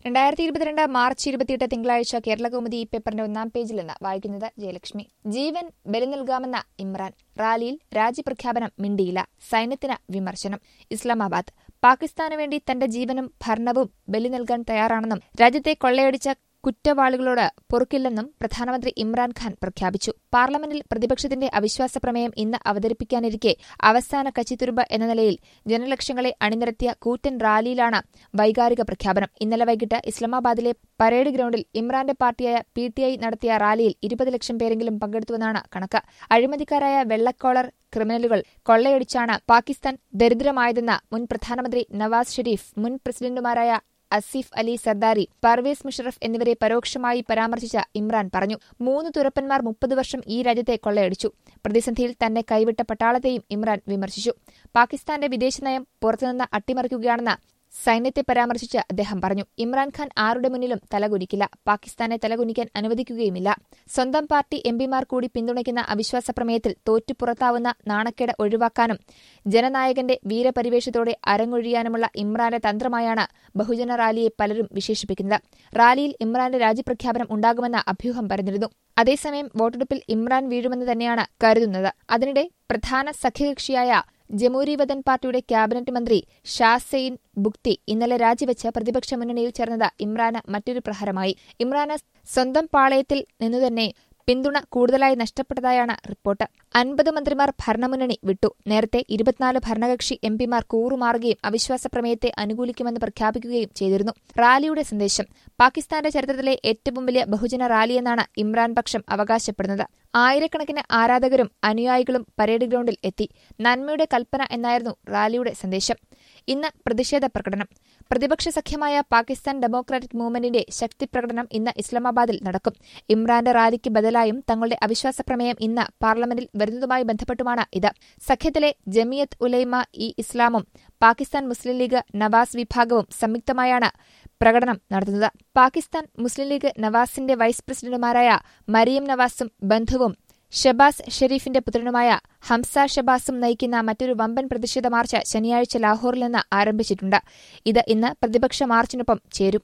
രണ്ടായിരത്തി ഇരുപത്തിരണ്ട് മാർച്ച് ഇരുപത്തിയെട്ട് തിങ്കളാഴ്ച കേരളകൗമുദി ഈ പേപ്പറിന്റെ ഒന്നാം പേജിൽ നിന്ന് വായിക്കുന്നത് ജയലക്ഷ്മി ജീവൻ ബലി നൽകാമെന്ന ഇമ്രാൻ റാലിയിൽ രാജ്യപ്രഖ്യാപനം മിണ്ടിയില്ല സൈന്യത്തിന് വിമർശനം ഇസ്ലാമാബാദ് പാകിസ്ഥാനു വേണ്ടി തന്റെ ജീവനും ഭരണവും ബലി നൽകാൻ തയ്യാറാണെന്നും രാജ്യത്തെ കൊള്ളയടിച്ച കുറ്റവാളികളോട് പൊറുക്കില്ലെന്നും പ്രധാനമന്ത്രി ഇമ്രാൻഖാൻ പ്രഖ്യാപിച്ചു പാർലമെന്റിൽ പ്രതിപക്ഷത്തിന്റെ അവിശ്വാസ പ്രമേയം ഇന്ന് അവതരിപ്പിക്കാനിരിക്കെ അവസാന കച്ചിത്തുരുമ്പ് എന്ന നിലയിൽ ജനലക്ഷങ്ങളെ അണിനിരത്തിയ കൂറ്റൻ റാലിയിലാണ് വൈകാരിക പ്രഖ്യാപനം ഇന്നലെ വൈകിട്ട് ഇസ്ലാമാബാദിലെ പരേഡ് ഗ്രൌണ്ടിൽ ഇമ്രാന്റെ പാർട്ടിയായ പി ടി ഐ നടത്തിയ റാലിയിൽ ഇരുപത് ലക്ഷം പേരെങ്കിലും പങ്കെടുത്തുവെന്നാണ് കണക്ക് അഴിമതിക്കാരായ വെള്ളക്കോളർ ക്രിമിനലുകൾ കൊള്ളയടിച്ചാണ് പാകിസ്ഥാൻ ദരിദ്രമായതെന്ന് മുൻ പ്രധാനമന്ത്രി നവാസ് ഷെരീഫ് മുൻ പ്രസിഡന്റുമാരായ അസീഫ് അലി സർദാരി പർവേസ് മുഷറഫ് എന്നിവരെ പരോക്ഷമായി പരാമർശിച്ച ഇമ്രാൻ പറഞ്ഞു മൂന്ന് തുരപ്പന്മാർ മുപ്പത് വർഷം ഈ രാജ്യത്തെ കൊള്ളയടിച്ചു പ്രതിസന്ധിയിൽ തന്നെ കൈവിട്ട പട്ടാളത്തെയും ഇമ്രാൻ വിമർശിച്ചു പാകിസ്ഥാന്റെ വിദേശനയം പുറത്തുനിന്ന് അട്ടിമറിക്കുകയാണെന്ന് സൈന്യത്തെ പരാമർശിച്ച് അദ്ദേഹം പറഞ്ഞു ഇമ്രാൻഖാൻ ആരുടെ മുന്നിലും തലകുനിക്കില്ല പാകിസ്ഥാനെ തലകുനിക്കാൻ അനുവദിക്കുകയുമില്ല സ്വന്തം പാർട്ടി എംപിമാർ കൂടി പിന്തുണയ്ക്കുന്ന അവിശ്വാസ പ്രമേയത്തിൽ തോറ്റു പുറത്താവുന്ന നാണക്കേട് ഒഴിവാക്കാനും ജനനായകന്റെ വീരപരിവേഷത്തോടെ അരങ്ങൊഴിയാനുമുള്ള ഇമ്രാന്റെ തന്ത്രമായാണ് ബഹുജന റാലിയെ പലരും വിശേഷിപ്പിക്കുന്നത് റാലിയിൽ ഇമ്രാന്റെ രാജ്യപ്രഖ്യാപനം ഉണ്ടാകുമെന്ന അഭ്യൂഹം പറഞ്ഞിരുന്നു അതേസമയം വോട്ടെടുപ്പിൽ ഇമ്രാൻ വീഴുമെന്ന് തന്നെയാണ് കരുതുന്നത് അതിനിടെ പ്രധാന സഖ്യകക്ഷിയായ ജമൂരി വദൻ പാർട്ടിയുടെ ക്യാബിനറ്റ് മന്ത്രി ഷാസെയിൻ ബുക്തി ഇന്നലെ രാജിവെച്ച് പ്രതിപക്ഷ മുന്നണിയിൽ ചേർന്നത് ഇമ്രാന് മറ്റൊരു പ്രഹരമായി ഇമ്രാന് സ്വന്തം പാളയത്തിൽ നിന്നുതന്നെ പിന്തുണ കൂടുതലായി നഷ്ടപ്പെട്ടതായാണ് റിപ്പോർട്ട് അൻപത് മന്ത്രിമാർ ഭരണമുന്നണി വിട്ടു നേരത്തെ ഇരുപത്തിനാല് ഭരണകക്ഷി എംപിമാർ കൂറുമാറുകയും അവിശ്വാസ പ്രമേയത്തെ അനുകൂലിക്കുമെന്ന് പ്രഖ്യാപിക്കുകയും ചെയ്തിരുന്നു റാലിയുടെ സന്ദേശം പാകിസ്ഥാന്റെ ചരിത്രത്തിലെ ഏറ്റവും വലിയ ബഹുജന റാലിയെന്നാണ് ഇമ്രാൻ പക്ഷം അവകാശപ്പെടുന്നത് ആയിരക്കണക്കിന് ആരാധകരും അനുയായികളും പരേഡ് ഗ്രൌണ്ടിൽ എത്തി നന്മയുടെ കൽപ്പന എന്നായിരുന്നു റാലിയുടെ സന്ദേശം ഇന്ന് പ്രതിഷേധ പ്രകടനം പ്രതിപക്ഷ സഖ്യമായ പാകിസ്ഥാൻ ഡെമോക്രാറ്റിക് മൂവ്മെന്റിന്റെ ശക്തി പ്രകടനം ഇന്ന് ഇസ്ലാമാബാദിൽ നടക്കും ഇമ്രാന്റെ റാലിക്ക് ബദലായും തങ്ങളുടെ അവിശ്വാസ പ്രമേയം ഇന്ന് പാർലമെന്റിൽ വരുന്നതുമായി ബന്ധപ്പെട്ടുമാണ് ഇത് സഖ്യത്തിലെ ജമിയത്ത് ഉലൈമ ഇ ഇസ്ലാമും പാകിസ്ഥാൻ മുസ്ലിം ലീഗ് നവാസ് വിഭാഗവും സംയുക്തമായാണ് പ്രകടനം നടത്തുന്നത് പാകിസ്ഥാൻ മുസ്ലിം ലീഗ് നവാസിന്റെ വൈസ് പ്രസിഡന്റുമാരായ മരിയം നവാസും ബന്ധുവും ഷബാസ് ഷെരീഫിന്റെ പുത്രനുമായ ഹംസ ഷബാസും നയിക്കുന്ന മറ്റൊരു വമ്പൻ പ്രതിഷേധ മാർച്ച് ശനിയാഴ്ച ലാഹോറിൽ നിന്ന് ആരംഭിച്ചിട്ടുണ്ട് ഇത് ഇന്ന് പ്രതിപക്ഷ മാർച്ചിനൊപ്പം ചേരും